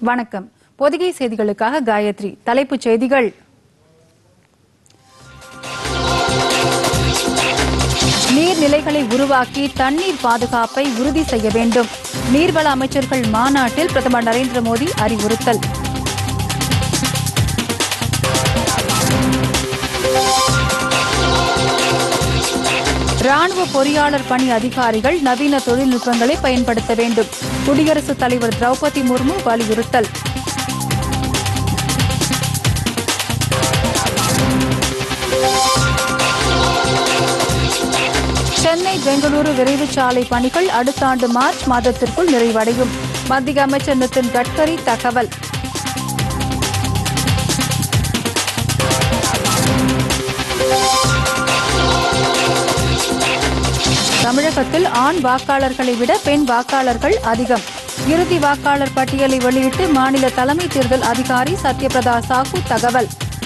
வணக்கம் பொதிகை செய்திகளுக்காக காயத்ரி தலைப்புச் செய்திகள் நீர்நிலைகளை உருவாக்கி தண்ணீர் பாதுகாப்பை உறுதி செய்ய வேண்டும் நீர்வள அமைச்சர்கள் மாநாட்டில் பிரதமர் நரேந்திர மோடி அறிவுறுத்தல் ராணுவ பொறியாளர் பணி அதிகாரிகள் நவீன தொழில்நுட்பங்களை பயன்படுத்த வேண்டும் குடியரசுத் தலைவர் திரௌபதி முர்மு வலியுறுத்தல் சென்னை பெங்களூரு விரைவு சாலை பணிகள் அடுத்த ஆண்டு மார்ச் மாதத்திற்குள் நிறைவடையும் மத்திய அமைச்சர் நிதின் கட்கரி தகவல் தமிழகத்தில் ஆண் வாக்காளர்களை விட பெண் வாக்காளர்கள் அதிகம் இறுதி வாக்காளர் பட்டியலை வெளியிட்டு மாநில தலைமை தேர்தல் அதிகாரி சத்யபிரதா சாஹூ தகவல்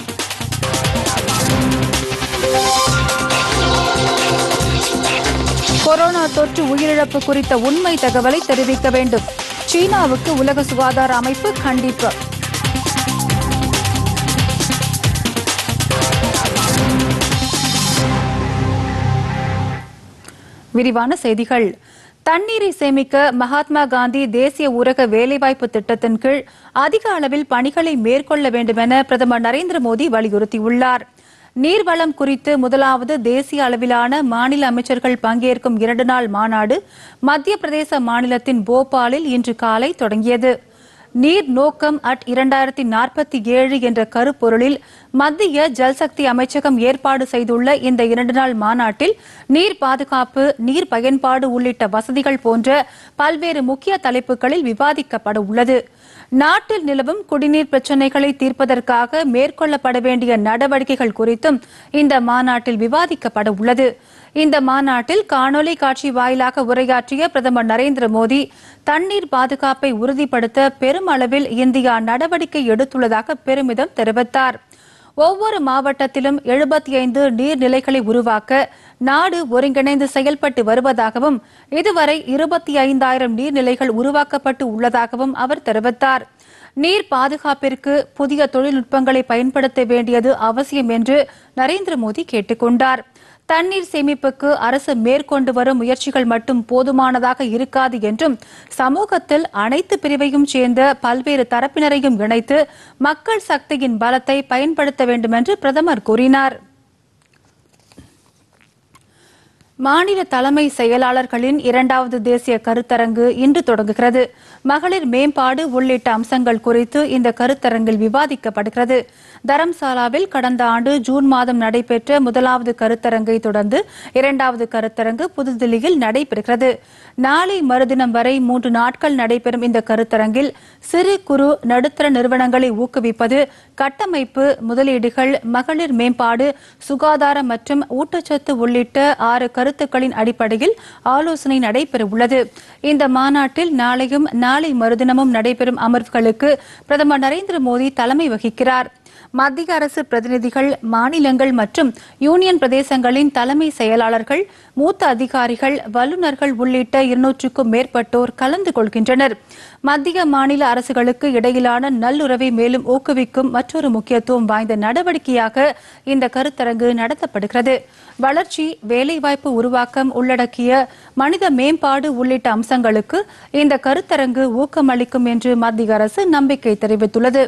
கொரோனா தொற்று உயிரிழப்பு குறித்த உண்மை தகவலை தெரிவிக்க வேண்டும் சீனாவுக்கு உலக சுகாதார அமைப்பு கண்டிப்பு விரிவான செய்திகள் தண்ணீரை சேமிக்க மகாத்மா காந்தி தேசிய ஊரக வேலைவாய்ப்பு திட்டத்தின் கீழ் அதிக அளவில் பணிகளை மேற்கொள்ள வேண்டும் என பிரதமர் நரேந்திர மோடி வலியுறுத்தியுள்ளார் நீர்வளம் குறித்து முதலாவது தேசிய அளவிலான மாநில அமைச்சர்கள் பங்கேற்கும் இரண்டு நாள் மாநாடு மத்திய பிரதேச மாநிலத்தின் போபாலில் இன்று காலை தொடங்கியது நீர் நோக்கம் அட் இரண்டாயிரத்தி நாற்பத்தி ஏழு என்ற கருப்பொருளில் மத்திய ஜல்சக்தி அமைச்சகம் ஏற்பாடு செய்துள்ள இந்த இரண்டு நாள் மாநாட்டில் நீர் பாதுகாப்பு நீர் பயன்பாடு உள்ளிட்ட வசதிகள் போன்ற பல்வேறு முக்கிய தலைப்புகளில் விவாதிக்கப்பட உள்ளது நாட்டில் நிலவும் குடிநீர் பிரச்சினைகளை தீர்ப்பதற்காக மேற்கொள்ளப்பட வேண்டிய நடவடிக்கைகள் குறித்தும் இந்த மாநாட்டில் விவாதிக்கப்பட உள்ளது இந்த மாநாட்டில் காணொலி காட்சி வாயிலாக உரையாற்றிய பிரதமர் நரேந்திர மோடி தண்ணீர் பாதுகாப்பை உறுதிப்படுத்த பெருமளவில் இந்தியா நடவடிக்கை எடுத்துள்ளதாக பெருமிதம் தெரிவித்தார் ஒவ்வொரு மாவட்டத்திலும் எழுபத்தி ஐந்து நீர்நிலைகளை உருவாக்க நாடு ஒருங்கிணைந்து செயல்பட்டு வருவதாகவும் இதுவரை இருபத்தி ஐந்தாயிரம் நீர்நிலைகள் உருவாக்கப்பட்டு உள்ளதாகவும் அவர் தெரிவித்தார் நீர் பாதுகாப்பிற்கு புதிய தொழில்நுட்பங்களை பயன்படுத்த வேண்டியது அவசியம் என்று நரேந்திர மோடி கேட்டுக்கொண்டார் தண்ணீர் சேமிப்புக்கு அரசு மேற்கொண்டு வரும் முயற்சிகள் மட்டும் போதுமானதாக இருக்காது என்றும் சமூகத்தில் அனைத்து பிரிவையும் சேர்ந்த பல்வேறு தரப்பினரையும் இணைத்து மக்கள் சக்தியின் பலத்தை பயன்படுத்த வேண்டும் என்று பிரதமர் கூறினார் மாநில தலைமை செயலாளர்களின் இரண்டாவது தேசிய கருத்தரங்கு இன்று தொடங்குகிறது மகளிர் மேம்பாடு உள்ளிட்ட அம்சங்கள் குறித்து இந்த கருத்தரங்கில் விவாதிக்கப்படுகிறது தரம்சாலாவில் கடந்த ஆண்டு ஜூன் மாதம் நடைபெற்ற முதலாவது கருத்தரங்கை தொடர்ந்து இரண்டாவது கருத்தரங்கு புதுதில்லியில் நடைபெறுகிறது நாளை மறுதினம் வரை மூன்று நாட்கள் நடைபெறும் இந்த கருத்தரங்கில் சிறு குறு நடுத்தர நிறுவனங்களை ஊக்குவிப்பது கட்டமைப்பு முதலீடுகள் மகளிர் மேம்பாடு சுகாதாரம் மற்றும் ஊட்டச்சத்து உள்ளிட்ட ஆறு கருத்துக்களின் அடிப்படையில் ஆலோசனை நடைபெறவுள்ளது இந்த மாநாட்டில் நாளையும் நாளை மறுதினமும் நடைபெறும் அமர்வுகளுக்கு பிரதமர் நரேந்திர மோடி தலைமை வகிக்கிறார் மத்திய அரசு பிரதிநிதிகள் மாநிலங்கள் மற்றும் யூனியன் பிரதேசங்களின் தலைமை செயலாளர்கள் மூத்த அதிகாரிகள் வல்லுநர்கள் உள்ளிட்ட இருநூற்றுக்கும் மேற்பட்டோர் கலந்து கொள்கின்றனர் மத்திய மாநில அரசுகளுக்கு இடையிலான நல்லுறவை மேலும் ஊக்குவிக்கும் மற்றொரு முக்கியத்துவம் வாய்ந்த நடவடிக்கையாக இந்த கருத்தரங்கு நடத்தப்படுகிறது வளர்ச்சி வேலைவாய்ப்பு உருவாக்கம் உள்ளடக்கிய மனித மேம்பாடு உள்ளிட்ட அம்சங்களுக்கு இந்த கருத்தரங்கு ஊக்கமளிக்கும் என்று மத்திய அரசு நம்பிக்கை தெரிவித்துள்ளது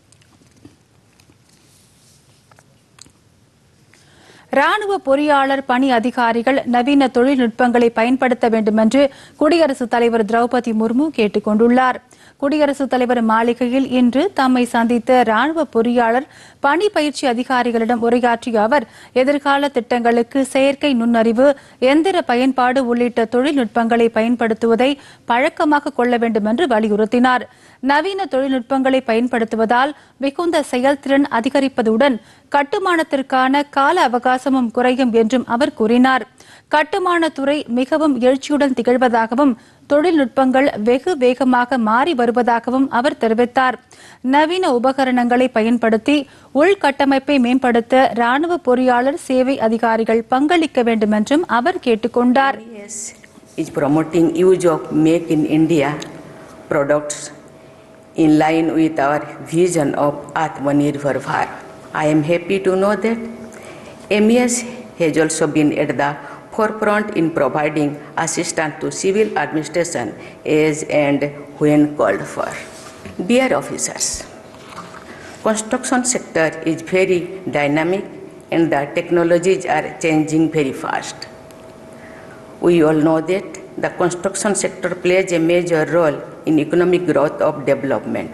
ராணுவ பொறியாளர் பணி அதிகாரிகள் நவீன தொழில்நுட்பங்களை பயன்படுத்த வேண்டும் என்று குடியரசுத் தலைவர் திரௌபதி முர்மு கேட்டுக் கொண்டுள்ளார் குடியரசுத் தலைவர் மாளிகையில் இன்று தம்மை சந்தித்த ராணுவ பொறியாளர் பணி பயிற்சி அதிகாரிகளிடம் உரையாற்றிய அவர் எதிர்கால திட்டங்களுக்கு செயற்கை நுண்ணறிவு எந்திர பயன்பாடு உள்ளிட்ட தொழில்நுட்பங்களை பயன்படுத்துவதை பழக்கமாக கொள்ள வேண்டும் என்று வலியுறுத்தினார் நவீன தொழில்நுட்பங்களை பயன்படுத்துவதால் மிகுந்த செயல்திறன் அதிகரிப்பதுடன் கட்டுமானத்திற்கான கால அவகாசமும் குறையும் என்றும் அவர் கூறினார் கட்டுமானத்துறை மிகவும் எழுச்சியுடன் திகழ்வதாகவும் தொழில்நுட்பங்கள் வெகு வேகமாக மாறி வருவதாகவும் அவர் தெரிவித்தார் நவீன உபகரணங்களை பயன்படுத்தி உள்கட்டமைப்பை மேம்படுத்த ராணுவ பொறியாளர் சேவை அதிகாரிகள் பங்களிக்க வேண்டும் என்றும் அவர் கேட்டுக்கொண்டார் is promoting use of make in India products in line with our vision of Atmanirbhar Bharat. I am happy to know that MES has also been at the forefront in providing assistance to civil administration as and when called for. Dear officers, construction sector is very dynamic and the technologies are changing very fast. We all know that the construction sector plays a major role in economic growth of development.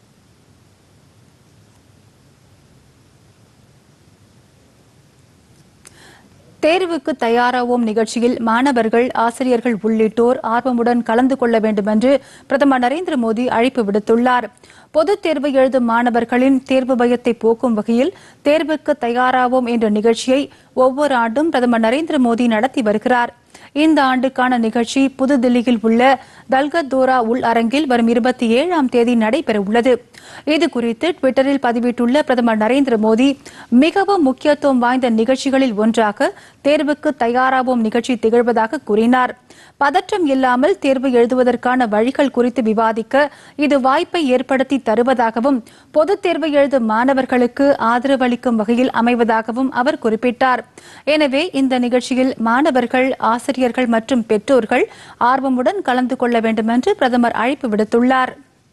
தேர்வுக்கு தயாராவோம் நிகழ்ச்சியில் மாணவர்கள் ஆசிரியர்கள் உள்ளிட்டோர் ஆர்வமுடன் கலந்து கொள்ள வேண்டும் என்று பிரதமர் நரேந்திர மோடி அழைப்பு விடுத்துள்ளார் பொதுத் தேர்வு எழுதும் மாணவர்களின் தேர்வு பயத்தை போக்கும் வகையில் தேர்வுக்கு தயாராவோம் என்ற நிகழ்ச்சியை ஒவ்வொரு ஆண்டும் பிரதமர் நரேந்திர மோடி நடத்தி வருகிறார் இந்த ஆண்டுக்கான நிகழ்ச்சி புதுதில்லியில் உள்ள தல்கத்தோரா உள் அரங்கில் வரும் இருபத்தி ஏழாம் தேதி நடைபெறவுள்ளது இது குறித்து டுவிட்டரில் பதிவிட்டுள்ள பிரதமர் நரேந்திர மோடி மிகவும் முக்கியத்துவம் வாய்ந்த நிகழ்ச்சிகளில் ஒன்றாக தேர்வுக்கு தயாராவோம் நிகழ்ச்சி திகழ்வதாக கூறினார் பதற்றம் இல்லாமல் தேர்வு எழுதுவதற்கான வழிகள் குறித்து விவாதிக்க இது வாய்ப்பை ஏற்படுத்தி தருவதாகவும் பொதுத் தேர்வு எழுதும் மாணவர்களுக்கு ஆதரவு அளிக்கும் வகையில் அமைவதாகவும் அவர் குறிப்பிட்டார் எனவே இந்த நிகழ்ச்சியில் மாணவர்கள் ஆசிரியர்கள் மற்றும் பெற்றோர்கள் ஆர்வமுடன் கலந்து கொள்ள வேண்டும் என்று பிரதமர் அழைப்பு விடுத்துள்ளார்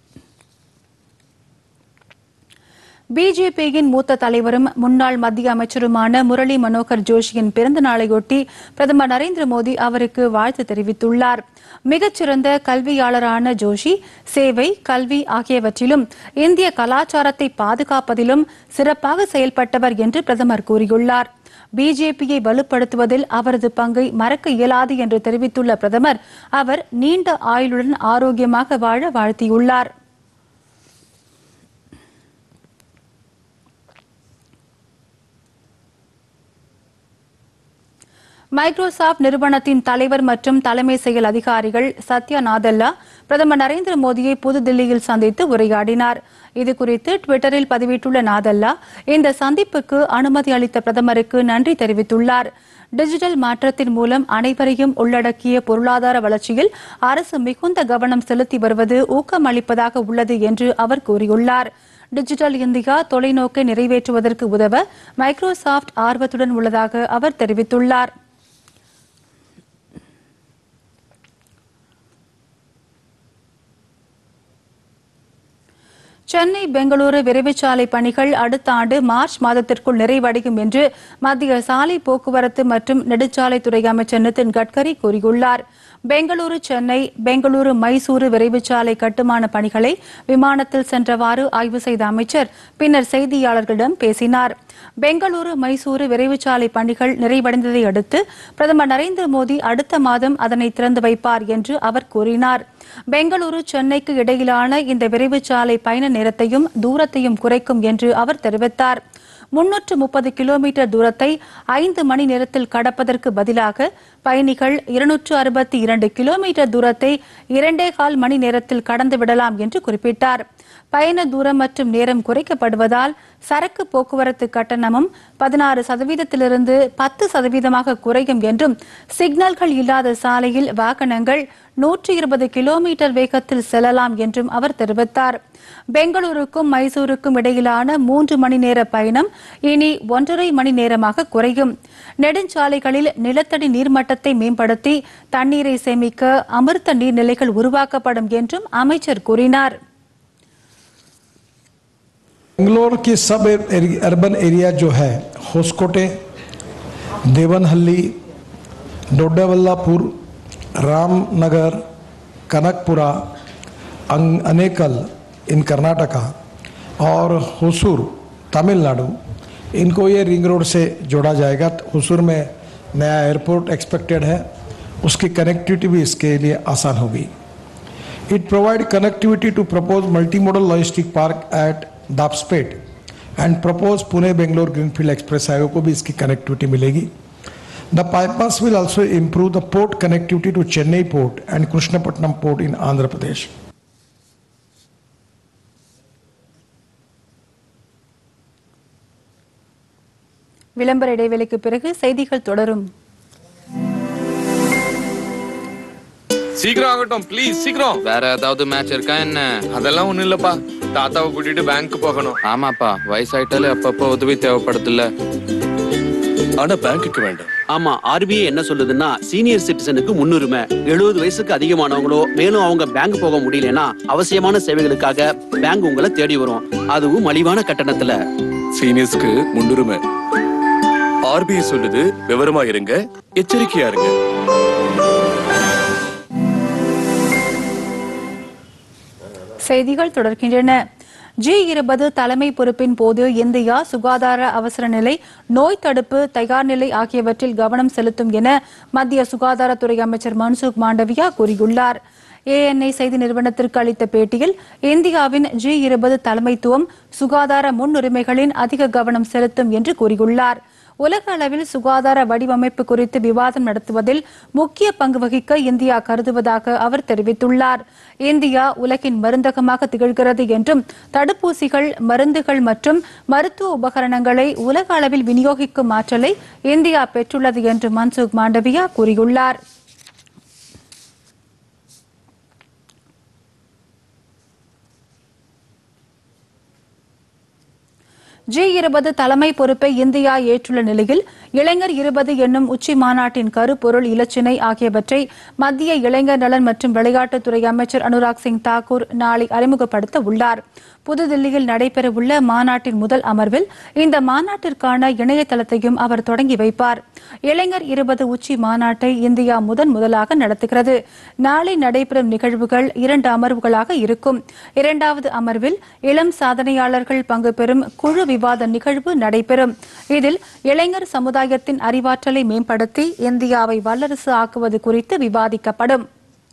பிஜேபியின் மூத்த தலைவரும் முன்னாள் மத்திய அமைச்சருமான முரளி மனோகர் ஜோஷியின் பிறந்த நாளையொட்டி பிரதமர் நரேந்திர மோடி அவருக்கு வாழ்த்து தெரிவித்துள்ளார் மிகச்சிறந்த கல்வியாளரான ஜோஷி சேவை கல்வி ஆகியவற்றிலும் இந்திய கலாச்சாரத்தை பாதுகாப்பதிலும் சிறப்பாக செயல்பட்டவர் என்று பிரதமர் கூறியுள்ளார் பிஜேபியை வலுப்படுத்துவதில் அவரது பங்கை மறக்க இயலாது என்று தெரிவித்துள்ள பிரதமர் அவர் நீண்ட ஆயுளுடன் ஆரோக்கியமாக வாழ வாழ்த்தியுள்ளார் மைக்ரோசாப்ட் நிறுவனத்தின் தலைவர் மற்றும் தலைமை செயல் அதிகாரிகள் சத்யா நாதல்லா பிரதமர் நரேந்திர மோடியை புதுதில்லியில் சந்தித்து உரையாடினார் இதுகுறித்து டுவிட்டரில் பதிவிட்டுள்ள நாதல்லா இந்த சந்திப்புக்கு அனுமதி அளித்த பிரதமருக்கு நன்றி தெரிவித்துள்ளார் டிஜிட்டல் மாற்றத்தின் மூலம் அனைவரையும் உள்ளடக்கிய பொருளாதார வளர்ச்சியில் அரசு மிகுந்த கவனம் செலுத்தி வருவது ஊக்கமளிப்பதாக உள்ளது என்று அவர் கூறியுள்ளார் டிஜிட்டல் இந்தியா தொலைநோக்கை நிறைவேற்றுவதற்கு உதவ மைக்ரோசாப்ட் ஆர்வத்துடன் உள்ளதாக அவர் தெரிவித்துள்ளார் சென்னை பெங்களூரு விரைவுச்சாலை பணிகள் அடுத்த ஆண்டு மார்ச் மாதத்திற்குள் நிறைவடையும் என்று மத்திய சாலை போக்குவரத்து மற்றும் நெடுஞ்சாலைத்துறை அமைச்சர் நிதின் கட்கரி கூறியுள்ளார் பெங்களூரு சென்னை பெங்களூரு மைசூரு விரைவுச்சாலை கட்டுமான பணிகளை விமானத்தில் சென்றவாறு ஆய்வு செய்த அமைச்சர் பின்னர் செய்தியாளர்களிடம் பேசினார் பெங்களூரு மைசூரு விரைவுச்சாலை பணிகள் நிறைவடைந்ததை அடுத்து பிரதமர் நரேந்திர மோடி அடுத்த மாதம் அதனை திறந்து வைப்பார் என்று அவர் கூறினார் பெங்களூரு சென்னைக்கு இடையிலான இந்த விரைவுச்சாலை பயண நேரத்தையும் தூரத்தையும் குறைக்கும் என்று அவர் தெரிவித்தார் முன்னூற்று முப்பது கிலோமீட்டர் தூரத்தை ஐந்து மணி நேரத்தில் கடப்பதற்கு பதிலாக பயணிகள் இருநூற்று அறுபத்தி இரண்டு கிலோமீட்டர் தூரத்தை இரண்டே கால் மணி நேரத்தில் கடந்து விடலாம் என்று குறிப்பிட்டார் பயண தூரம் மற்றும் நேரம் குறைக்கப்படுவதால் சரக்கு போக்குவரத்து கட்டணமும் பதினாறு சதவீதத்திலிருந்து பத்து சதவீதமாக குறையும் என்றும் சிக்னல்கள் இல்லாத சாலையில் வாகனங்கள் நூற்றி இருபது கிலோமீட்டர் வேகத்தில் செல்லலாம் என்றும் அவர் தெரிவித்தார் பெங்களூருக்கும் மைசூருக்கும் இடையிலான மூன்று மணி நேர பயணம் இனி ஒன்றரை மணி நேரமாக குறையும் நெடுஞ்சாலைகளில் நிலத்தடி நீர்மட்டத்தை மேம்படுத்தி தண்ணீரை சேமிக்க அமிர்த நீர்நிலைகள் உருவாக்கப்படும் என்றும் அமைச்சர் கூறினார் बेंगलोर की सब एरि- अर्बन एरिया जो है होसकोटे देवनहल्ली डोडावल्लापुर रामनगर कनकपुरा अंग- अनेकल इन कर्नाटका और होसूर तमिलनाडु इनको ये रिंग रोड से जोड़ा जाएगा होसूर में नया एयरपोर्ट एक्सपेक्टेड है उसकी कनेक्टिविटी भी इसके लिए आसान होगी It provide connectivity to proposed multimodal logistic park at Dapspet and proposed Pune Bangalore Greenfield Express Highway को भी इसकी connectivity मिलेगी. The bypass will also improve the port connectivity to Chennai port and Krishnapatnam port in Andhra Pradesh. விளம்பர இடைவேளைக்கு பிறகு செய்திகள் தொடரும் சீக்கிரம் ஆகட்டும் ப்ளீஸ் சீக்கிரம் வேற ஏதாவது மேட்ச் இருக்கா என்ன அதெல்லாம் ஒண்ணும் இல்லப்பா தாத்தாவை கூட்டிட்டு பேங்க் போகணும் ஆமாப்பா வயசாயிட்டாலே அப்பப்போ உதவி தேவைப்படுதுல்ல ஆனா பேங்க்குக்கு வேண்டாம் ஆமா ஆர்பிஐ என்ன சொல்லுதுன்னா சீனியர் சிட்டிசனுக்கு முன்னுரிமை எழுபது வயசுக்கு அதிகமானவங்களோ மேலும் அவங்க பேங்க் போக முடியலன்னா அவசியமான சேவைகளுக்காக பேங்க் உங்களை தேடி வரும் அதுவும் மலிவான கட்டணத்துல சீனியர்ஸ்க்கு முன்னுரிமை ஆர்பிஐ சொல்லுது விவரமா இருங்க எச்சரிக்கையா இருங்க செய்திகள் தொடர்கின்றன ஜி இருபது தலைமை பொறுப்பின் போது இந்தியா சுகாதார அவசர நிலை நோய் தடுப்பு தயார் நிலை ஆகியவற்றில் கவனம் செலுத்தும் என மத்திய சுகாதாரத்துறை அமைச்சர் மன்சுக் மாண்டவியா கூறியுள்ளார் ஏஎன்ஐ செய்தி நிறுவனத்திற்கு அளித்த பேட்டியில் இந்தியாவின் ஜி இருபது தலைமைத்துவம் சுகாதார முன்னுரிமைகளின் அதிக கவனம் செலுத்தும் என்று கூறியுள்ளார் உலக அளவில் சுகாதார வடிவமைப்பு குறித்து விவாதம் நடத்துவதில் முக்கிய பங்கு வகிக்க இந்தியா கருதுவதாக அவர் தெரிவித்துள்ளார் இந்தியா உலகின் மருந்தகமாக திகழ்கிறது என்றும் தடுப்பூசிகள் மருந்துகள் மற்றும் மருத்துவ உபகரணங்களை உலக அளவில் விநியோகிக்கும் ஆற்றலை இந்தியா பெற்றுள்ளது என்று மன்சுக் மாண்டவியா கூறியுள்ளார் ஜி இருபது தலைமை பொறுப்பை இந்தியா ஏற்றுள்ள நிலையில் இளைஞர் இருபது என்னும் உச்சி மாநாட்டின் கருப்பொருள் இலச்சினை ஆகியவற்றை மத்திய இளைஞர் நலன் மற்றும் விளையாட்டுத்துறை அமைச்சர் அனுராக் சிங் தாக்கூர் நாளை அறிமுகப்படுத்த உள்ளார் புதுதில்லியில் நடைபெறவுள்ள மாநாட்டின் முதல் அமர்வில் இந்த மாநாட்டிற்கான இணையதளத்தையும் அவர் தொடங்கி வைப்பார் இளைஞர் இருபது உச்சி மாநாட்டை இந்தியா முதன் முதலாக நடத்துகிறது நாளை நடைபெறும் நிகழ்வுகள் இரண்டு அமர்வுகளாக இருக்கும் இரண்டாவது அமர்வில் இளம் சாதனையாளர்கள் பங்கு பெறும் குழு விவாத நிகழ்வு நடைபெறும் இதில் இளைஞர் சமுதாயத்தின் அறிவாற்றலை மேம்படுத்தி இந்தியாவை வல்லரசு ஆக்குவது குறித்து விவாதிக்கப்படும்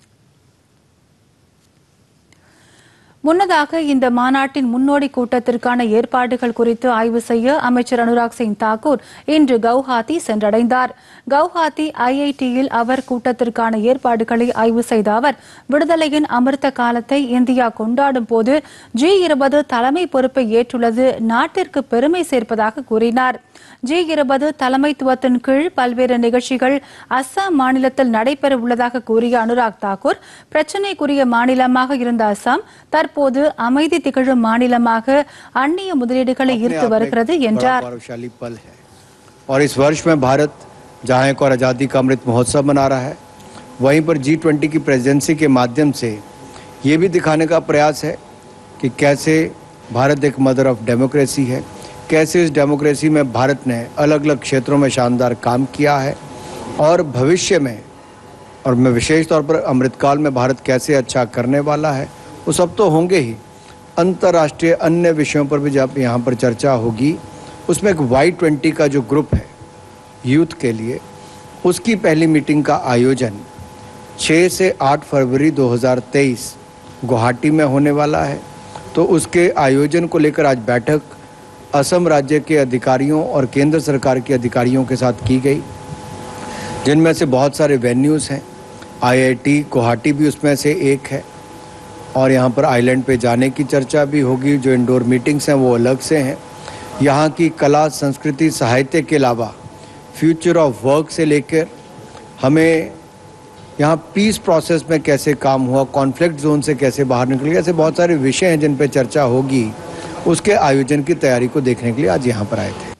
முன்னதாக இந்த மாநாட்டின் முன்னோடி கூட்டத்திற்கான ஏற்பாடுகள் குறித்து ஆய்வு செய்ய அமைச்சர் அனுராக் சிங் தாக்கூர் இன்று கவுஹாத்தி சென்றடைந்தார் கவுஹாத்தி ஐஐடியில் அவர் கூட்டத்திற்கான ஏற்பாடுகளை ஆய்வு செய்த அவர் விடுதலையின் அமிர்த காலத்தை இந்தியா கொண்டாடும் போது ஜி இருபது தலைமை பொறுப்பை ஏற்றுள்ளது நாட்டிற்கு பெருமை சேர்ப்பதாக கூறினார் ஜி இருபது தலைமைத்துவத்தின் கீழ் பல்வேறு நிகழ்ச்சிகள் அஸ்ஸாம் மாநிலத்தில் நடைபெற உள்ளதாக கூறிய அனுராக் தாக்கூர் பிரச்சினைக்குரிய மாநிலமாக இருந்த அஸ்ஸாம் தற்போது அமைதி திகழும் மாநிலமாக அந்நிய முதலீடுகளை ஈர்த்து வருகிறது என்றார் गौरवशाली पल है और इस वर्ष में भारत जहां एक और आज़ादी का अमृत महोत्सव मना रहा है वहीं पर जी ट्वेंटी की प्रेसिडेंसी के माध्यम से ये भी दिखाने का प्रयास है कि कैसे भारत एक मदर ऑफ डेमोक्रेसी है कैसे इस डेमोक्रेसी में भारत ने अलग अलग क्षेत्रों में शानदार काम किया है और भविष्य में और मैं विशेष तौर पर अमृतकाल में भारत कैसे अच्छा करने वाला है वो सब तो होंगे ही अंतर्राष्ट्रीय अन्य विषयों पर भी जब यहाँ पर चर्चा होगी उसमें एक वाई ट्वेंटी का जो ग्रुप है यूथ के लिए उसकी पहली मीटिंग का आयोजन 6 से 8 फरवरी 2023 गुवाहाटी में होने वाला है तो उसके आयोजन को लेकर आज बैठक असम राज्य के अधिकारियों और केंद्र सरकार के अधिकारियों के साथ की गई जिनमें से बहुत सारे वेन्यूज़ हैं आईआईटी गुवाहाटी भी उसमें से एक है और यहाँ पर आइलैंड पे जाने की चर्चा भी होगी जो इंडोर मीटिंग्स हैं वो अलग से हैं यहाँ की कला संस्कृति साहित्य के अलावा फ्यूचर ऑफ वर्क से लेकर हमें यहाँ पीस प्रोसेस में कैसे काम हुआ कॉन्फ्लिक्ट जोन से कैसे बाहर निकले ऐसे बहुत सारे विषय हैं जिन पर चर्चा होगी उसके आयोजन की तैयारी को देखने के लिए आज यहाँ पर आए थे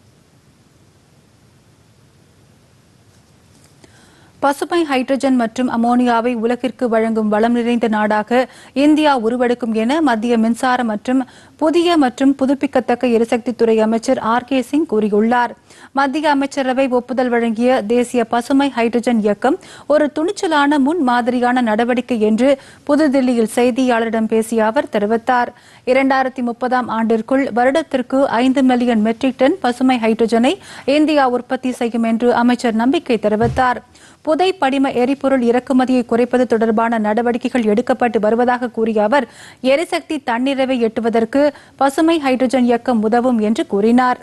பசுமை ஹைட்ரஜன் மற்றும் அமோனியாவை உலகிற்கு வழங்கும் வளம் நிறைந்த நாடாக இந்தியா உருவெடுக்கும் என மத்திய மின்சார மற்றும் புதிய மற்றும் புதுப்பிக்கத்தக்க எரிசக்தித்துறை அமைச்சர் ஆர் கே சிங் கூறியுள்ளார் மத்திய அமைச்சரவை ஒப்புதல் வழங்கிய தேசிய பசுமை ஹைட்ரஜன் இயக்கம் ஒரு துணிச்சலான முன் மாதிரியான நடவடிக்கை என்று புதுதில்லியில் செய்தியாளரிடம் பேசிய அவர் தெரிவித்தார் இரண்டாயிரத்தி முப்பதாம் ஆண்டிற்குள் வருடத்திற்கு ஐந்து மில்லியன் மெட்ரிக் டன் பசுமை ஹைட்ரஜனை இந்தியா உற்பத்தி செய்யும் என்று அமைச்சர் நம்பிக்கை தெரிவித்தார் புதை படிம எரிபொருள் இறக்குமதியை குறைப்பது தொடர்பான நடவடிக்கைகள் எடுக்கப்பட்டு வருவதாக கூறிய அவர் எரிசக்தி தன்னிறைவை எட்டுவதற்கு பசுமை ஹைட்ரஜன் இயக்கம் உதவும் என்று கூறினார்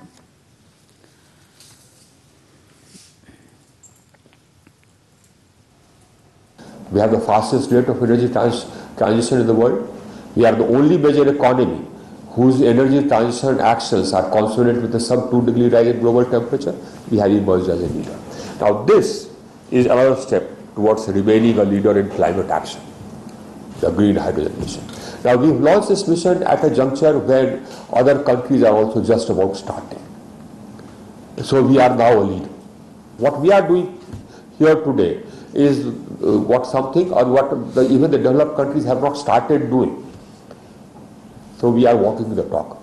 We have the fastest rate of energy trans- transition in the world. We are the only major economy whose energy transition actions are consonant with the sub 2 degree rise in global temperature. We have emerged as a leader. Now, this is another step towards remaining a leader in climate action, the green hydrogen mission. Now we've launched this mission at a juncture when other countries are also just about starting. So we are now a leader. What we are doing here today is uh, what something or what the, even the developed countries have not started doing. So we are walking the talk.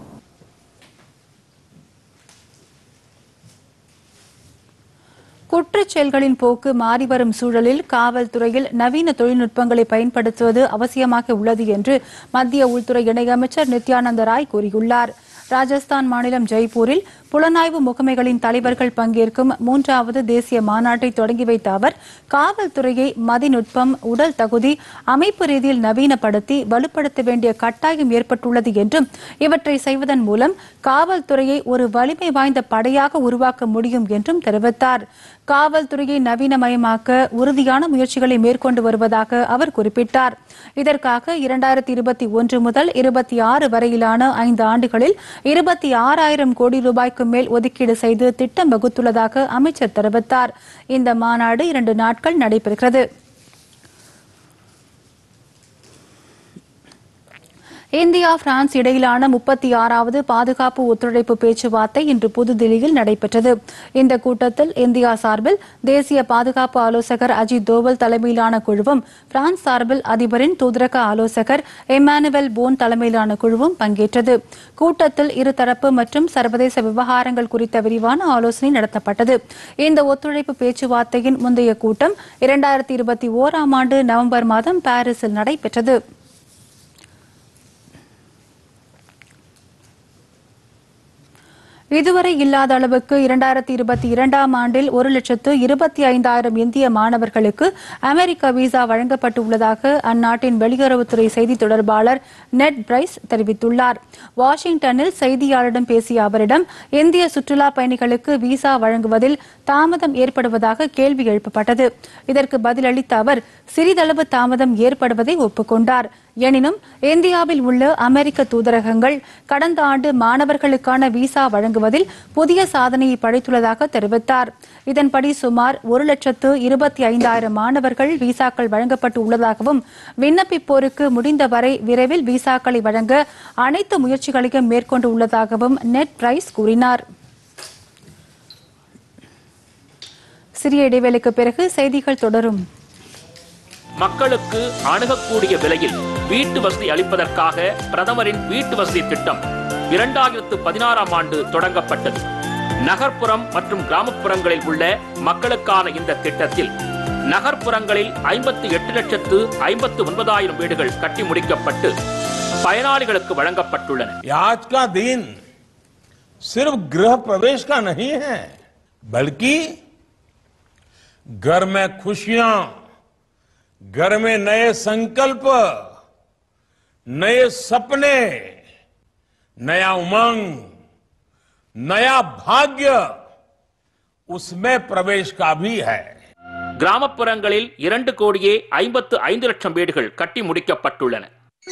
குற்றச் செயல்களின் போக்கு மாறிவரும் சூழலில் காவல்துறையில் நவீன தொழில்நுட்பங்களை பயன்படுத்துவது அவசியமாக உள்ளது என்று மத்திய உள்துறை இணையமைச்சர் நித்யானந்த ராய் கூறியுள்ளார் ராஜஸ்தான் மாநிலம் ஜெய்ப்பூரில் புலனாய்வு முகமைகளின் தலைவர்கள் பங்கேற்கும் மூன்றாவது தேசிய மாநாட்டை தொடங்கி வைத்த அவர் காவல்துறையை மதிநுட்பம் உடல் தகுதி அமைப்பு ரீதியில் நவீனப்படுத்தி வலுப்படுத்த வேண்டிய கட்டாயம் ஏற்பட்டுள்ளது என்றும் இவற்றை செய்வதன் மூலம் காவல்துறையை ஒரு வலிமை வாய்ந்த படையாக உருவாக்க முடியும் என்றும் தெரிவித்தார் காவல்துறையை நவீனமயமாக்க உறுதியான முயற்சிகளை மேற்கொண்டு வருவதாக அவர் குறிப்பிட்டார் இதற்காக இரண்டாயிரத்தி இருபத்தி ஒன்று முதல் இருபத்தி ஆறு வரையிலான ஐந்து ஆண்டுகளில் இருபத்தி ஆறாயிரம் கோடி ரூபாய்க்கு மேல் ஒதுக்கீடு செய்து திட்டம் வகுத்துள்ளதாக அமைச்சர் தெரிவித்தார் இந்த மாநாடு இரண்டு நாட்கள் நடைபெறுகிறது இந்தியா பிரான்ஸ் இடையிலான முப்பத்தி ஆறாவது பாதுகாப்பு ஒத்துழைப்பு பேச்சுவார்த்தை இன்று புதுதில்லியில் நடைபெற்றது இந்த கூட்டத்தில் இந்தியா சார்பில் தேசிய பாதுகாப்பு ஆலோசகர் அஜித் தோவல் தலைமையிலான குழுவும் பிரான்ஸ் சார்பில் அதிபரின் தூதரக ஆலோசகர் எமானுவல் போன் தலைமையிலான குழுவும் பங்கேற்றது கூட்டத்தில் இருதரப்பு மற்றும் சர்வதேச விவகாரங்கள் குறித்த விரிவான ஆலோசனை நடத்தப்பட்டது இந்த ஒத்துழைப்பு பேச்சுவார்த்தையின் முந்தைய கூட்டம் இரண்டாயிரத்தி இருபத்தி ஓராம் ஆண்டு நவம்பர் மாதம் பாரிஸில் நடைபெற்றது இதுவரை இல்லாத அளவுக்கு இரண்டாயிரத்தி இருபத்தி இரண்டாம் ஆண்டில் ஒரு லட்சத்து இருபத்தி ஐந்தாயிரம் இந்திய மாணவர்களுக்கு அமெரிக்க விசா வழங்கப்பட்டுள்ளதாக அந்நாட்டின் வெளியுறவுத்துறை செய்தி தொடர்பாளர் நெட் பிரைஸ் தெரிவித்துள்ளார் வாஷிங்டனில் செய்தியாளரிடம் பேசிய அவரிடம் இந்திய சுற்றுலா பயணிகளுக்கு விசா வழங்குவதில் தாமதம் ஏற்படுவதாக கேள்வி எழுப்பப்பட்டது இதற்கு பதிலளித்த அவர் சிறிதளவு தாமதம் ஏற்படுவதை ஒப்புக்கொண்டார் எனினும் இந்தியாவில் உள்ள அமெரிக்க தூதரகங்கள் கடந்த ஆண்டு மாணவர்களுக்கான விசா வழங்குவதில் புதிய சாதனையை படைத்துள்ளதாக தெரிவித்தார் இதன்படி சுமார் ஒரு லட்சத்து இருபத்தி ஐந்தாயிரம் மாணவர்கள் விசாக்கள் வழங்கப்பட்டு உள்ளதாகவும் விண்ணப்பிப்போருக்கு முடிந்தவரை விரைவில் விசாக்களை வழங்க அனைத்து முயற்சிகளையும் மேற்கொண்டு உள்ளதாகவும் நெட் பிரைஸ் கூறினார் சிறிய இடைவேளைக்கு பிறகு செய்திகள் தொடரும் மக்களுக்கு அணுகக்கூடிய விலையில் வீட்டு வசதி அளிப்பதற்காக பிரதமரின் வீட்டு வசதி திட்டம் இரண்டாயிரத்து பதினாறாம் ஆண்டு தொடங்கப்பட்டது நகர்ப்புறம் மற்றும் கிராமப்புறங்களில் உள்ள மக்களுக்கான இந்த திட்டத்தில் நகர்ப்புறங்களில் ஐம்பத்தி எட்டு லட்சத்து ஐம்பத்து ஒன்பதாயிரம் வீடுகள் கட்டி முடிக்கப்பட்டு பயனாளிகளுக்கு வழங்கப்பட்டுள்ளன आज का दिन सिर्फ गृह प्रवेश का नहीं है बल्कि घर में खुशियां घर में नए संकल्प नए सपने नया उमंग नया भाग्य उसमें प्रवेश का भी है கிராமப்புறங்களில் இரண்டு கோடியே ஐம்பத்து ஐந்து லட்சம் வீடுகள் கட்டி முடிக்கப்பட்டுள்ளன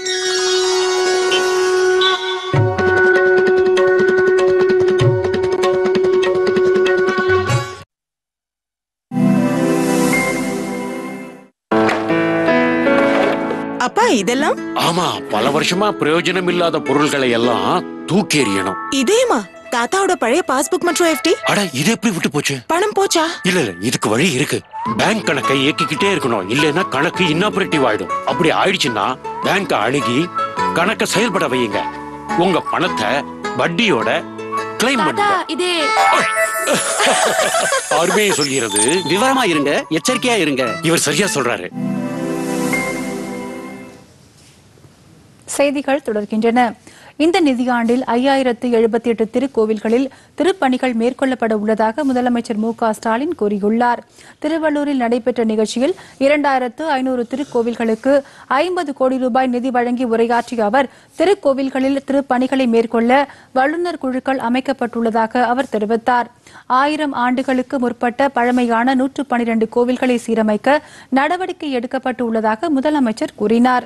அப்பா இதெல்லாம் ஆமா பல வருஷமா பிரயோஜனம் இல்லாத பொருள்களை எல்லாம் தூக்கி எறியணும் இதேமா தாத்தாவோட பழைய பாஸ்புக் மற்றும் எஃப்டி அட இது எப்படி விட்டு போச்சு பணம் போச்சா இல்ல இல்ல இதுக்கு வழி இருக்கு பேங்க் கணக்கை இயக்கிக்கிட்டே இருக்கணும் இல்லைன்னா கணக்கு இன்னாபரேட்டிவ் ஆயிடும் அப்படி ஆயிடுச்சுன்னா பேங்க் அணுகி கணக்கை செயல்பட வையுங்க உங்க பணத்தை வட்டியோட கிளைம் பண்ணுங்க இது ஆர்பிஐ சொல்கிறது விவரமா இருங்க எச்சரிக்கையா இருங்க இவர் சரியா சொல்றாரு செய்திகள் தொடர்கின்றன இந்த நிதியாண்டில் ஐயாயிரத்து எழுபத்தி எட்டு திருக்கோவில்களில் திருப்பணிகள் மேற்கொள்ளப்பட உள்ளதாக முதலமைச்சர் மு க ஸ்டாலின் கூறியுள்ளார் திருவள்ளூரில் நடைபெற்ற நிகழ்ச்சியில் இரண்டாயிரத்து ஐநூறு திருக்கோவில்களுக்கு ஐம்பது கோடி ரூபாய் நிதி வழங்கி உரையாற்றிய அவர் திருக்கோவில்களில் திருப்பணிகளை மேற்கொள்ள வல்லுநர் குழுக்கள் அமைக்கப்பட்டுள்ளதாக அவர் தெரிவித்தார் ஆயிரம் ஆண்டுகளுக்கு முற்பட்ட பழமையான நூற்று பனிரெண்டு கோவில்களை சீரமைக்க நடவடிக்கை எடுக்கப்பட்டு உள்ளதாக முதலமைச்சர் கூறினார்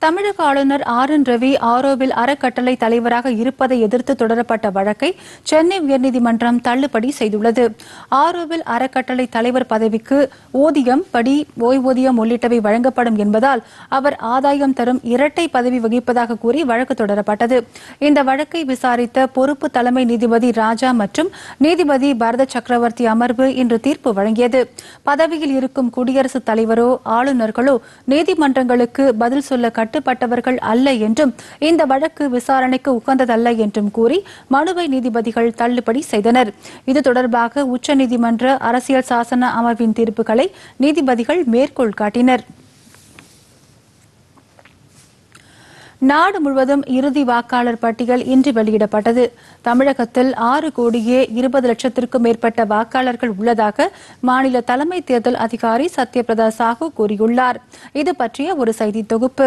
தமிழக ஆளுநர் ஆர் என் ரவி ஆரோவில் அறக்கட்டளை தலைவராக இருப்பதை எதிர்த்து தொடரப்பட்ட வழக்கை சென்னை உயர்நீதிமன்றம் தள்ளுபடி செய்துள்ளது ஆரோவில் அறக்கட்டளை தலைவர் பதவிக்கு ஊதியம் படி ஓய்வூதியம் உள்ளிட்டவை வழங்கப்படும் என்பதால் அவர் ஆதாயம் தரும் இரட்டை பதவி வகிப்பதாக கூறி வழக்கு தொடரப்பட்டது இந்த வழக்கை விசாரித்த பொறுப்பு தலைமை நீதிபதி ராஜா மற்றும் நீதிபதி பரத சக்கரவர்த்தி அமர்வு இன்று தீர்ப்பு வழங்கியது பதவியில் இருக்கும் குடியரசுத் தலைவரோ ஆளுநர்களோ நீதிமன்றங்களுக்கு பதில் சொல்ல கட்டுப்பட்டவர்கள் அல்ல என்றும் இந்த வழக்கு விசாரணைக்கு உகந்ததல்ல என்றும் கூறி மனுவை நீதிபதிகள் தள்ளுபடி செய்தனர் இது தொடர்பாக உச்சநீதிமன்ற அரசியல் சாசன அமர்வின் தீர்ப்புகளை நீதிபதிகள் மேற்கோள் காட்டினர் நாடு முழுவதும் இறுதி வாக்காளர் பட்டியல் இன்று வெளியிடப்பட்டது தமிழகத்தில் ஆறு கோடியே இருபது லட்சத்திற்கும் மேற்பட்ட வாக்காளர்கள் உள்ளதாக மாநில தலைமை தேர்தல் அதிகாரி சத்யபிரதா சாஹூ கூறியுள்ளார் இது பற்றிய ஒரு செய்தி தொகுப்பு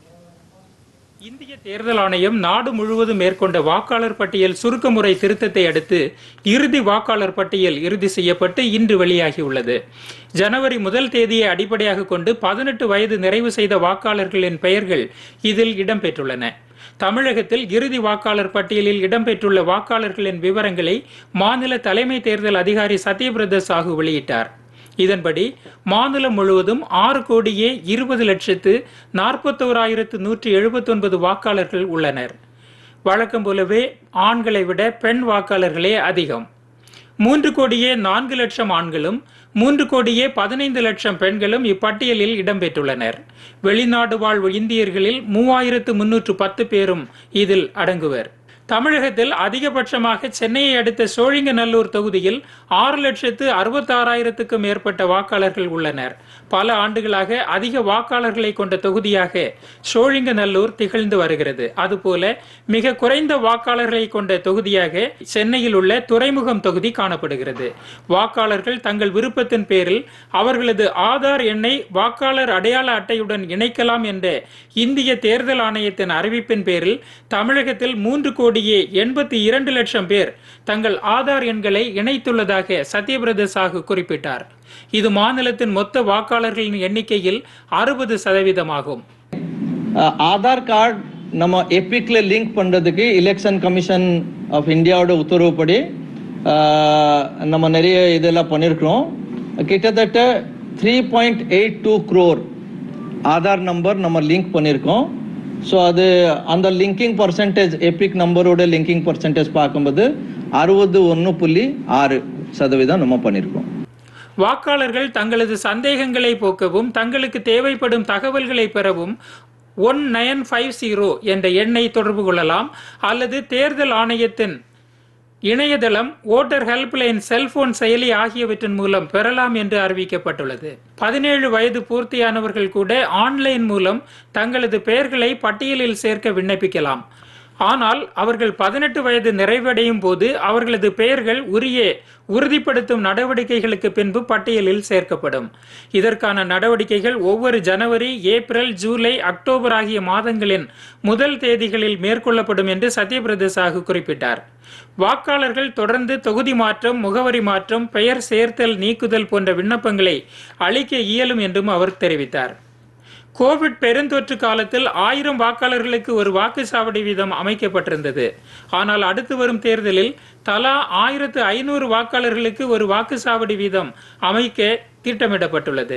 இந்திய தேர்தல் ஆணையம் நாடு முழுவதும் மேற்கொண்ட வாக்காளர் பட்டியல் சுருக்க முறை திருத்தத்தை அடுத்து இறுதி வாக்காளர் பட்டியல் இறுதி செய்யப்பட்டு இன்று வெளியாகியுள்ளது ஜனவரி முதல் தேதியை அடிப்படையாக கொண்டு பதினெட்டு வயது நிறைவு செய்த வாக்காளர்களின் பெயர்கள் இதில் இடம்பெற்றுள்ளன தமிழகத்தில் இறுதி வாக்காளர் பட்டியலில் இடம்பெற்றுள்ள வாக்காளர்களின் விவரங்களை மாநில தலைமை தேர்தல் அதிகாரி சத்யபிரத சாஹூ வெளியிட்டார் இதன்படி மாநிலம் முழுவதும் ஆறு கோடியே இருபது லட்சத்து நாற்பத்தோராயிரத்து நூற்றி எழுபத்தொன்பது வாக்காளர்கள் உள்ளனர் வழக்கம் போலவே ஆண்களை விட பெண் வாக்காளர்களே அதிகம் மூன்று கோடியே நான்கு லட்சம் ஆண்களும் மூன்று கோடியே பதினைந்து லட்சம் பெண்களும் இப்பட்டியலில் இடம்பெற்றுள்ளனர் வெளிநாடு வாழ்வு இந்தியர்களில் மூவாயிரத்து முன்னூற்று பத்து பேரும் இதில் அடங்குவர் தமிழகத்தில் அதிகபட்சமாக சென்னையை அடுத்த சோழிங்கநல்லூர் தொகுதியில் ஆறு லட்சத்து அறுபத்தாறாயிரத்துக்கும் மேற்பட்ட வாக்காளர்கள் உள்ளனர் பல ஆண்டுகளாக அதிக வாக்காளர்களை கொண்ட தொகுதியாக சோழிங்கநல்லூர் திகழ்ந்து வருகிறது அதுபோல மிக குறைந்த வாக்காளர்களை கொண்ட தொகுதியாக சென்னையில் உள்ள துறைமுகம் தொகுதி காணப்படுகிறது வாக்காளர்கள் தங்கள் விருப்பத்தின் பேரில் அவர்களது ஆதார் எண்ணை வாக்காளர் அடையாள அட்டையுடன் இணைக்கலாம் என்ற இந்திய தேர்தல் ஆணையத்தின் அறிவிப்பின் பேரில் தமிழகத்தில் மூன்று கோடியே எண்பத்தி இரண்டு லட்சம் பேர் தங்கள் ஆதார் எண்களை இணைத்துள்ளதாக சத்யபிரத சாஹூ குறிப்பிட்டார் இது மாநிலத்தின் மொத்த வாக்காளர்களின் எண்ணிக்கையில் அறுபது சதவீதமாகும் ஆதார் கார்டு நம்ம எப்பிக்ல லிங்க் பண்றதுக்கு எலெக்ஷன் கமிஷன் ஆஃப் இந்தியாவோட உத்தரவுப்படி நம்ம நிறைய இதெல்லாம் பண்ணியிருக்கிறோம் கிட்டத்தட்ட three point eight two crore Aadhaar number நம்ம லிங்க் பண்ணியிருக்கோம் ஸோ அது அந்த லிங்கிங் பர்சன்டேஜ் எபிக் நம்பரோட லிங்கிங் பர்சன்டேஜ் பார்க்கும்போது அறுபது ஒன்று புள்ளி ஆறு சதவீதம் நம்ம பண்ணியிருக்கோம் வாக்காளர்கள் தங்களது சந்தேகங்களை போக்கவும் தங்களுக்கு தேவைப்படும் தகவல்களை பெறவும் ஒன் நயன் ஃபைவ் ஜீரோ என்ற எண்ணை தொடர்பு கொள்ளலாம் அல்லது தேர்தல் ஆணையத்தின் இணையதளம் ஓட்டர் ஹெல்ப்லைன் செல்போன் செயலி ஆகியவற்றின் மூலம் பெறலாம் என்று அறிவிக்கப்பட்டுள்ளது பதினேழு வயது பூர்த்தியானவர்கள் கூட ஆன்லைன் மூலம் தங்களது பெயர்களை பட்டியலில் சேர்க்க விண்ணப்பிக்கலாம் ஆனால் அவர்கள் பதினெட்டு வயது நிறைவடையும் போது அவர்களது பெயர்கள் உரிய உறுதிப்படுத்தும் நடவடிக்கைகளுக்கு பின்பு பட்டியலில் சேர்க்கப்படும் இதற்கான நடவடிக்கைகள் ஒவ்வொரு ஜனவரி ஏப்ரல் ஜூலை அக்டோபர் ஆகிய மாதங்களின் முதல் தேதிகளில் மேற்கொள்ளப்படும் என்று சத்யபிரத சாஹூ குறிப்பிட்டார் வாக்காளர்கள் தொடர்ந்து தொகுதி மாற்றம் முகவரி மாற்றம் பெயர் சேர்த்தல் நீக்குதல் போன்ற விண்ணப்பங்களை அளிக்க இயலும் என்றும் அவர் தெரிவித்தார் கோவிட் பெருந்தொற்று காலத்தில் ஆயிரம் வாக்காளர்களுக்கு ஒரு வாக்குச்சாவடி வீதம் அமைக்கப்பட்டிருந்தது ஆனால் அடுத்து வரும் தேர்தலில் தலா ஆயிரத்து ஐநூறு வாக்காளர்களுக்கு ஒரு வாக்குச்சாவடி வீதம் அமைக்க திட்டமிடப்பட்டுள்ளது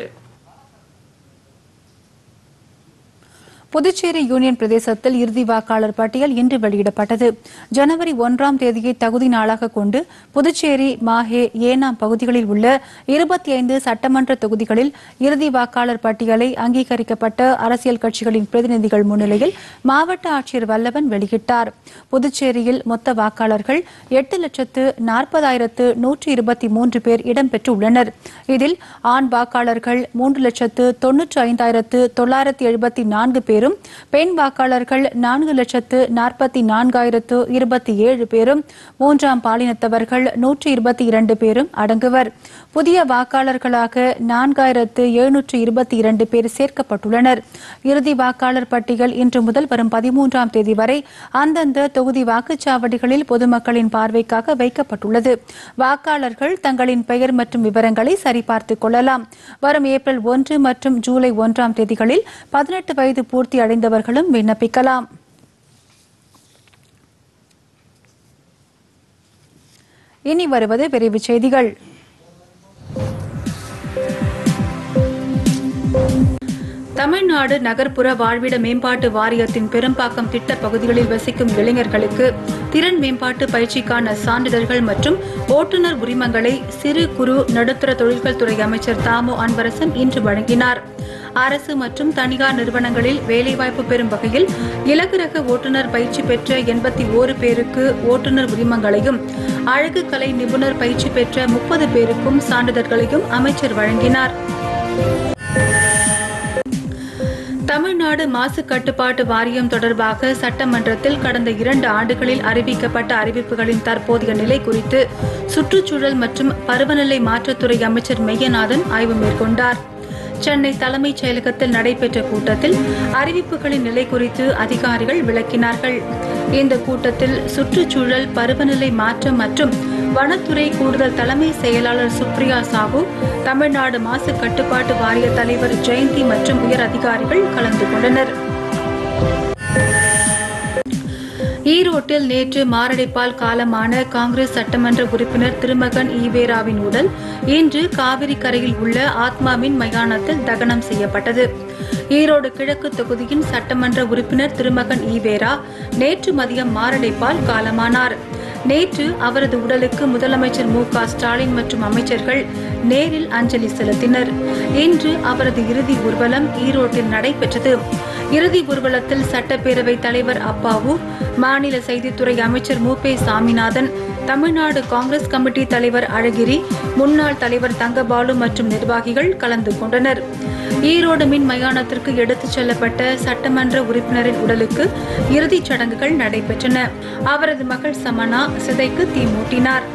புதுச்சேரி யூனியன் பிரதேசத்தில் இறுதி வாக்காளர் பட்டியல் இன்று வெளியிடப்பட்டது ஜனவரி ஒன்றாம் தேதியை தகுதி நாளாக கொண்டு புதுச்சேரி மாஹே ஏனாம் பகுதிகளில் உள்ள இருபத்தி ஐந்து சட்டமன்ற தொகுதிகளில் இறுதி வாக்காளர் பட்டியலை அங்கீகரிக்கப்பட்ட அரசியல் கட்சிகளின் பிரதிநிதிகள் முன்னிலையில் மாவட்ட ஆட்சியர் வல்லவன் வெளியிட்டார் புதுச்சேரியில் மொத்த வாக்காளர்கள் எட்டு லட்சத்து நாற்பதாயிரத்து நூற்றி இருபத்தி மூன்று பேர் இடம்பெற்றுள்ளனர் இதில் ஆண் வாக்காளர்கள் மூன்று லட்சத்து தொன்னூற்று ஐந்தாயிரத்து தொள்ளாயிரத்தி எழுபத்தி நான்கு பேரும் பெண் வாக்காளர்கள் நான்கு லட்சத்து நாற்பத்தி நான்காயிரத்து இருபத்தி ஏழு பேரும் மூன்றாம் பாலினத்தவர்கள் நூற்றி இருபத்தி இரண்டு பேரும் அடங்குவர் புதிய வாக்காளர்களாக நான்காயிரத்து எழுநூற்று இருபத்தி இரண்டு பேர் சேர்க்கப்பட்டுள்ளனர் இறுதி வாக்காளர் பட்டியல் இன்று முதல் வரும் பதிமூன்றாம் தேதி வரை அந்தந்த தொகுதி வாக்குச்சாவடிகளில் பொதுமக்களின் பார்வைக்காக வைக்கப்பட்டுள்ளது வாக்காளர்கள் தங்களின் பெயர் மற்றும் விவரங்களை சரிபார்த்துக் கொள்ளலாம் வரும் ஏப்ரல் ஒன்று மற்றும் ஜூலை ஒன்றாம் தேதிகளில் பதினெட்டு வயது பூர்த்தி பூர்த்தி அடைந்தவர்களும் விண்ணப்பிக்கலாம் இனி வருவது விரைவுச் செய்திகள் தமிழ்நாடு நகர்ப்புற வாழ்விட மேம்பாட்டு வாரியத்தின் பெரும்பாக்கம் திட்ட பகுதிகளில் வசிக்கும் இளைஞர்களுக்கு திறன் மேம்பாட்டு பயிற்சிக்கான சான்றிதழ்கள் மற்றும் ஓட்டுநர் உரிமங்களை சிறு குறு நடுத்தர தொழில்கள் துறை அமைச்சர் தாமோ அன்பரசன் இன்று வழங்கினார் அரசு மற்றும் தனியார் நிறுவனங்களில் வேலைவாய்ப்பு பெறும் வகையில் இலகு ரக ஓட்டுநர் பயிற்சி பெற்ற எண்பத்தி ஓரு பேருக்கு ஓட்டுநர் உரிமங்களையும் அழகு கலை நிபுணர் பயிற்சி பெற்ற முப்பது பேருக்கும் சான்றிதழ்களையும் அமைச்சர் வழங்கினார் தமிழ்நாடு மாசு கட்டுப்பாட்டு வாரியம் தொடர்பாக சட்டமன்றத்தில் கடந்த இரண்டு ஆண்டுகளில் அறிவிக்கப்பட்ட அறிவிப்புகளின் தற்போதைய நிலை குறித்து சுற்றுச்சூழல் மற்றும் பருவநிலை மாற்றத்துறை அமைச்சர் மெய்யநாதன் ஆய்வு மேற்கொண்டார் சென்னை தலைமைச் செயலகத்தில் நடைபெற்ற கூட்டத்தில் அறிவிப்புகளின் நிலை குறித்து அதிகாரிகள் விளக்கினார்கள் இந்த கூட்டத்தில் சுற்றுச்சூழல் பருவநிலை மாற்றம் மற்றும் வனத்துறை கூடுதல் தலைமை செயலாளர் சுப்ரியா சாஹூ தமிழ்நாடு மாசு கட்டுப்பாட்டு வாரிய தலைவர் ஜெயந்தி மற்றும் உயர் அதிகாரிகள் கலந்து கொண்டனர் ஈரோட்டில் நேற்று மாரடைப்பால் காலமான காங்கிரஸ் சட்டமன்ற உறுப்பினர் திருமகன் ஈவேராவின் உடல் இன்று காவிரி கரையில் உள்ள ஆத்மாவின் மயானத்தில் தகனம் செய்யப்பட்டது ஈரோடு கிழக்கு தொகுதியின் சட்டமன்ற உறுப்பினர் திருமகன் ஈவேரா நேற்று மதியம் மாரடைப்பால் காலமானார் நேற்று அவரது உடலுக்கு முதலமைச்சர் மு க ஸ்டாலின் மற்றும் அமைச்சர்கள் நேரில் அஞ்சலி செலுத்தினர் இன்று அவரது இறுதி ஊர்வலம் ஈரோட்டில் நடைபெற்றது இறுதி ஊர்வலத்தில் சட்டப்பேரவை தலைவர் அப்பாவு மாநில செய்தித்துறை அமைச்சர் மு பே சாமிநாதன் தமிழ்நாடு காங்கிரஸ் கமிட்டி தலைவர் அழகிரி முன்னாள் தலைவர் தங்கபாலு மற்றும் நிர்வாகிகள் கலந்து கொண்டனர் ஈரோடு மின் மயானத்திற்கு எடுத்துச் செல்லப்பட்ட சட்டமன்ற உறுப்பினரின் உடலுக்கு இறுதிச் சடங்குகள் நடைபெற்றன அவரது மகள் சமனா சிதைக்கு தீ மூட்டினார்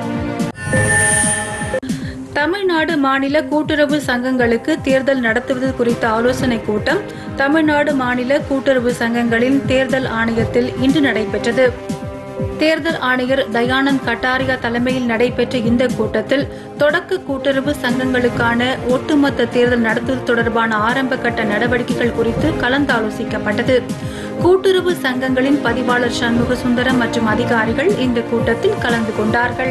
தமிழ்நாடு மாநில கூட்டுறவு சங்கங்களுக்கு தேர்தல் நடத்துவது குறித்த ஆலோசனைக் கூட்டம் தமிழ்நாடு மாநில கூட்டுறவு சங்கங்களின் தேர்தல் ஆணையத்தில் இன்று நடைபெற்றது தேர்தல் ஆணையர் தயானந்த் கட்டாரியா தலைமையில் நடைபெற்ற இந்த கூட்டத்தில் தொடக்க கூட்டுறவு சங்கங்களுக்கான ஒட்டுமொத்த தேர்தல் நடத்துவது தொடர்பான ஆரம்ப கட்ட நடவடிக்கைகள் குறித்து கலந்தாலோசிக்கப்பட்டது கூட்டுறவு சங்கங்களின் பதிவாளர் சண்முக சுந்தரம் மற்றும் அதிகாரிகள் இந்த கூட்டத்தில் கலந்து கொண்டார்கள்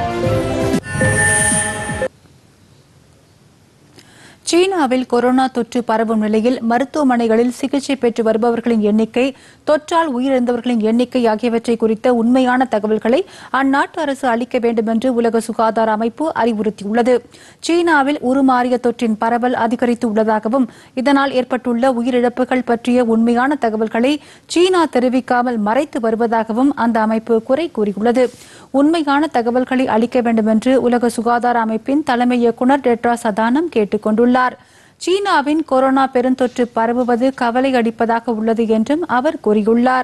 சீனாவில் கொரோனா தொற்று பரவும் நிலையில் மருத்துவமனைகளில் சிகிச்சை பெற்று வருபவர்களின் எண்ணிக்கை தொற்றால் உயிரிழந்தவர்களின் எண்ணிக்கை ஆகியவற்றை குறித்த உண்மையான தகவல்களை அந்நாட்டு அரசு அளிக்க வேண்டும் என்று உலக சுகாதார அமைப்பு அறிவுறுத்தியுள்ளது சீனாவில் உருமாறிய தொற்றின் பரவல் அதிகரித்து உள்ளதாகவும் இதனால் ஏற்பட்டுள்ள உயிரிழப்புகள் பற்றிய உண்மையான தகவல்களை சீனா தெரிவிக்காமல் மறைத்து வருவதாகவும் அந்த அமைப்பு குறை கூறியுள்ளது உண்மையான தகவல்களை அளிக்க வேண்டும் என்று உலக சுகாதார அமைப்பின் தலைமை இயக்குநர் டெட்ராஸ் அதானம் கேட்டுக் கொண்டுள்ளார் சீனாவின் கொரோனா பெருந்தொற்று பரவுவது கவலை அளிப்பதாக உள்ளது என்றும் அவர் கூறியுள்ளார்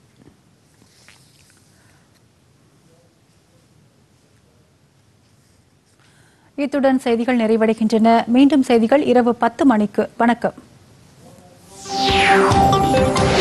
இத்துடன் செய்திகள் நிறைவடைகின்றன மீண்டும் செய்திகள் இரவு பத்து மணிக்கு வணக்கம்